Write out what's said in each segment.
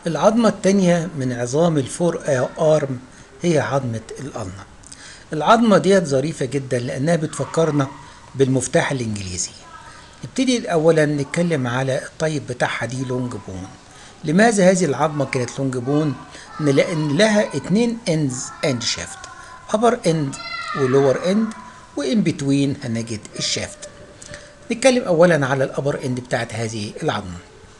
العظمة التانية من عظام الفور ارم هي عظمة القلنة العظمة ديت ظريفة جدا لأنها بتفكرنا بالمفتاح الإنجليزي نبتدي أولا نتكلم على الطيب بتاعها دي لونج بون لماذا هذه العظمة كانت لونج بون؟ لأن لها اتنين اندز اند شافت upper end ولور اند وان بتوين هنجد الشافت نتكلم أولا على الأبر اند بتاعت هذه العظمة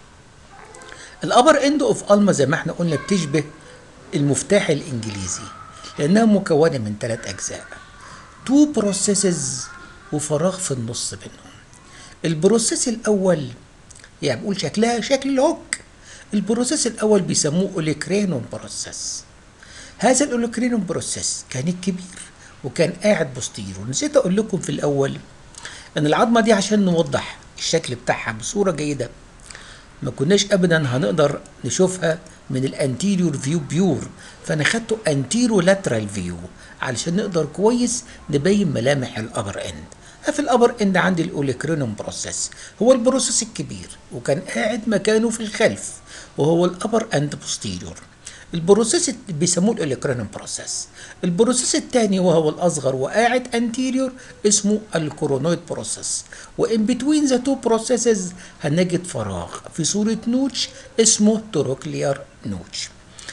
الابر اند اوف الما زي ما احنا قلنا بتشبه المفتاح الانجليزي لانها مكونه من ثلاث اجزاء تو بروسيسز وفراغ في النص بينهم البروسيس الاول يعني بقول شكلها شكل الهوك البروسيس الاول بيسموه اوليكرينوم بروسيس هذا الاوليكرينوم بروسيس كان الكبير وكان قاعد بوستيرو نسيت اقول لكم في الاول ان العظمه دي عشان نوضح الشكل بتاعها بصوره جيده ما كناش ابدا هنقدر نشوفها من الانتيريور فيو بيور فانا خدته انتيرو لاترال فيو علشان نقدر كويس نبين ملامح الابر اند في الابر اند عندي الاوليكرينوم بروسيس هو البروسيس الكبير وكان قاعد مكانه في الخلف وهو الابر اند بوستيريور البروسيس بيسموه الاوليكرينوم بروسيس البروسيس الثاني وهو الاصغر وقاعد انتيريور اسمه الكورونويد بروسيس وان بتوين ذا تو بروسيسز هنجد فراغ في صوره نوتش اسمه تروكليار نوتش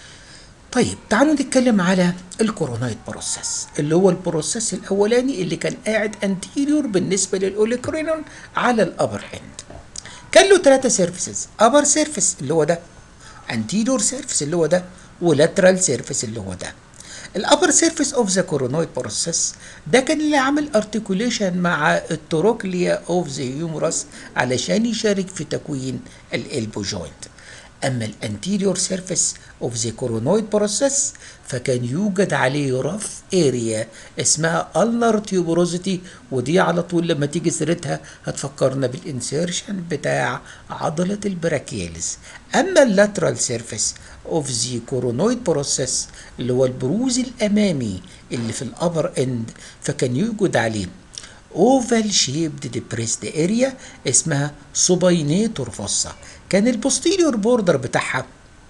طيب تعالوا نتكلم على الكورونايد بروسيس اللي هو البروسيس الاولاني اللي كان قاعد انتيريور بالنسبه للاوليكرينون على الابر اند كان له ثلاثه سيرفيسز ابر سيرفيس اللي هو ده انتيريور سيرفيس اللي هو ده ولاترال سيرفيس اللي هو ده الابر سيرفيس اوف ذا كورونويد بروسيس ده كان اللي عامل ارتكوليشن مع التروكليا اوف ذا هيومرس علشان يشارك في تكوين الالبو جوينت اما الانتيريور سيرفيس اوف ذا كورونويد بروسيس فكان يوجد عليه رف اريا اسمها النر تيوبروزيتي ودي على طول لما تيجي سيرتها هتفكرنا بالانسيرشن بتاع عضله البراكياليس اما اللاترال سيرفيس اوف ذا كورونويد بروسيس اللي هو البروز الامامي اللي في الابر اند فكان يوجد عليه اوفال شيبد ديبريسد اريا اسمها سوباينيتور فوسا كان البوستيريور بوردر بتاعها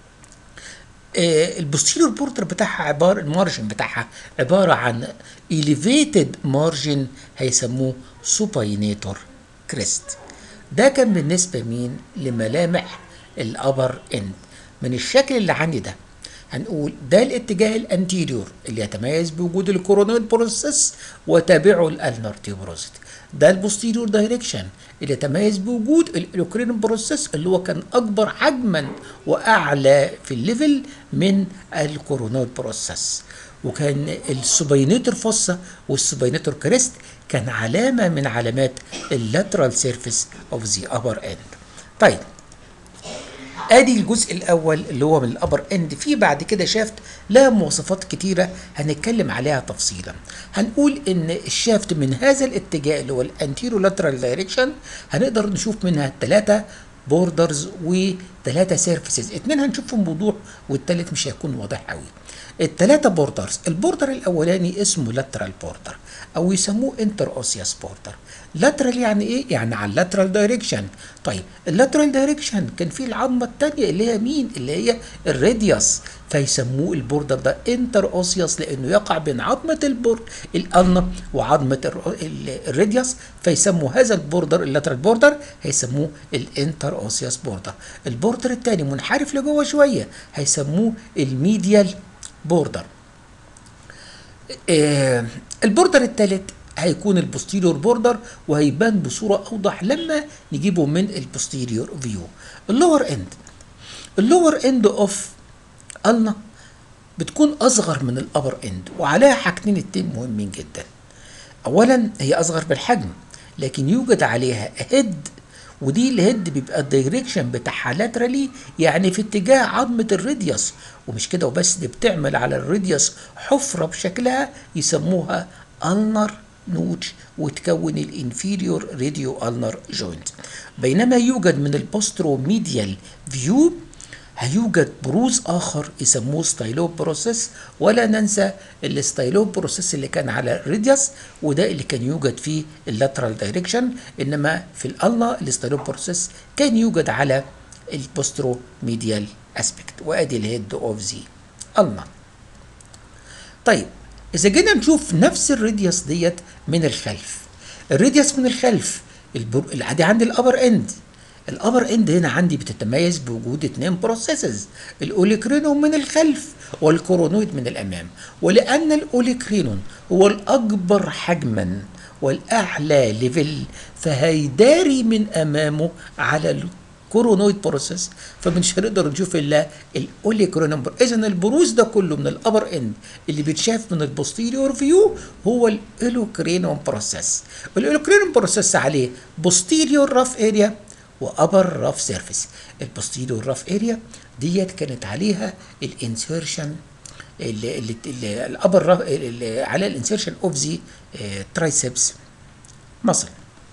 آه البوستيريور بوردر بتاعها عباره المارجن بتاعها عباره عن elevated مارجن هيسموه سوباينيتور كريست ده كان بالنسبه مين لملامح الابر اند من الشكل اللي عندي ده هنقول ده الاتجاه الانتيريور اللي يتميز بوجود الكورونويد بروسيس وتابعه الالنر تيوبروزيتي ده البوستيريور دايركشن اللي يتميز بوجود الاوكرين بروسيس اللي هو كان اكبر حجما واعلى في الليفل من الكورونويد بروسيس وكان السوبينيتور فوسا والسوبينيتور كريست كان علامه من علامات اللاترال سيرفيس اوف ذا ابر اند طيب ادي الجزء الاول اللي هو من الابر اند في بعد كده شافت لها مواصفات كتيره هنتكلم عليها تفصيلا هنقول ان الشافت من هذا الاتجاه اللي هو الانتيرو لاترال دايركشن هنقدر نشوف منها ثلاثه بوردرز وثلاثه سيرفيسز اتنين هنشوفهم بوضوح والتالت مش هيكون واضح قوي الثلاثه بوردرز البوردر الاولاني اسمه لاترال بوردر او يسموه انتر اوسياس بوردر لاترال يعني ايه يعني على اللاترال دايركشن طيب اللاترال دايركشن كان في العظمه الثانيه اللي هي مين اللي هي الراديوس فيسموه البوردر ده انتر اوسياس لانه يقع بين عظمه البور الالنا وعظمه الراديوس فيسموا هذا البوردر اللاترال بوردر هيسموه الانتر اوسياس بوردر البوردر الثاني منحرف لجوه شويه هيسموه الميديال بوردر آه البوردر الثالث هيكون البوستيريور بوردر وهيبان بصوره اوضح لما نجيبه من البوستيريور فيو اللور اند اللور اند اوف النا بتكون اصغر من الابر اند وعليها حاجتين اتنين مهمين جدا اولا هي اصغر بالحجم لكن يوجد عليها هيد ودي الهيد بيبقى الدايركشن بتاعها لاترالي يعني في اتجاه عظمه الراديوس ومش كده وبس دي بتعمل على الراديوس حفره بشكلها يسموها النر نوتش وتكون الانفيريور راديو النر جوينت بينما يوجد من البوسترو ميديال فيو هيوجد بروز اخر يسموه ستايلوب بروسيس ولا ننسى الستايلوب بروسيس اللي كان على الريديوس وده اللي كان يوجد فيه اللاترال دايركشن انما في الالنا الستايلوب بروسيس كان يوجد على البوسترو ميديال اسبكت وادي الهيد اوف ذا النا طيب اذا جينا نشوف نفس الراديوس ديت من الخلف الراديوس من الخلف البر... العادي عندي الابر اند الابر اند هنا عندي بتتميز بوجود اثنين بروسيسز الاوليكرينون من الخلف والكورونويد من الامام ولان الاوليكرينون هو الاكبر حجما والاعلى ليفل فهيداري من امامه على الكورونويد بروسيس فمش هنقدر نشوف الا الاوليكرينون اذا البروز ده كله من الابر اند اللي بيتشاف من البوستيريور فيو هو الاوليكرينون بروسيس الاوليكرينون بروسيس عليه بوستيريور راف اريا وابر راف سيرفيس البوستيريور راف اريا ديت كانت عليها الانسيرشن اللي اللي اللي الابر راف اللي على الانسيرشن اوف ذا ترايسبس مصل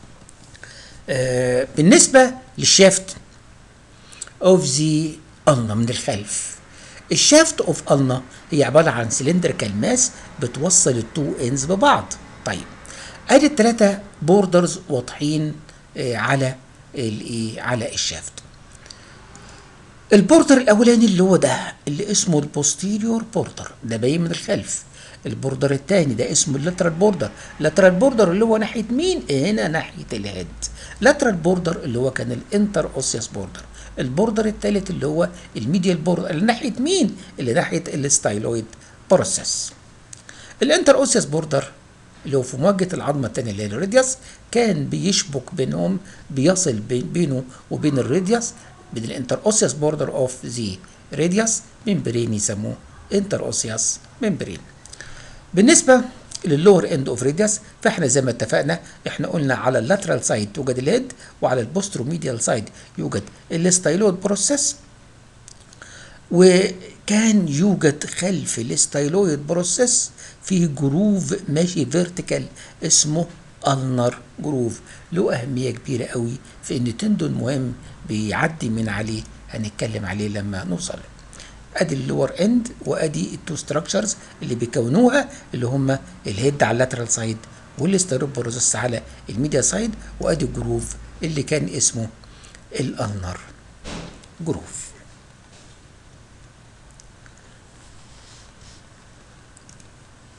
بالنسبه للشافت اوف ذا النا من الخلف الشافت اوف النا هي عباره عن سلندريكال ماس بتوصل التو انز ببعض طيب ادي الثلاثه بوردرز واضحين على الايه على الشافت البوردر الاولاني اللي هو ده اللي اسمه البوستيريور بوردر ده باين من الخلف البوردر الثاني ده اسمه اللاترال بوردر اللاترال بوردر اللي هو ناحيه مين هنا ناحيه الهيد لاترال بوردر اللي هو كان الانتر اوسيوس بوردر البوردر الثالث اللي هو الميديال بوردر اللي ناحيه مين اللي ناحيه الستايلويد بروسيس الانتر اوسيوس بوردر اللي هو في مواجهه العظمه الثانيه اللي هي الراديوس كان بيشبك بينهم بيصل بين بينه وبين الراديوس بين الانتر اوسيوس بوردر اوف ذا راديوس ممبرين يسموه انتر اوسيوس ممبرين بالنسبه للور اند اوف راديوس فاحنا زي ما اتفقنا احنا قلنا على اللاترال سايد توجد الهيد وعلى البوستروميديال سايد يوجد الستايلويد بروسيس وكان يوجد خلف الستايلويد بروسيس في جروف ماشي فيرتيكال اسمه النر جروف له أهمية كبيرة قوي في إن تندون مهم بيعدي من عليه هنتكلم عليه لما نوصل ادي اللور اند وادي التو ستراكشرز اللي بيكونوها اللي هم الهيد على اللاترال سايد والستيروبروزس على الميديا سايد وادي الجروف اللي كان اسمه الالنر جروف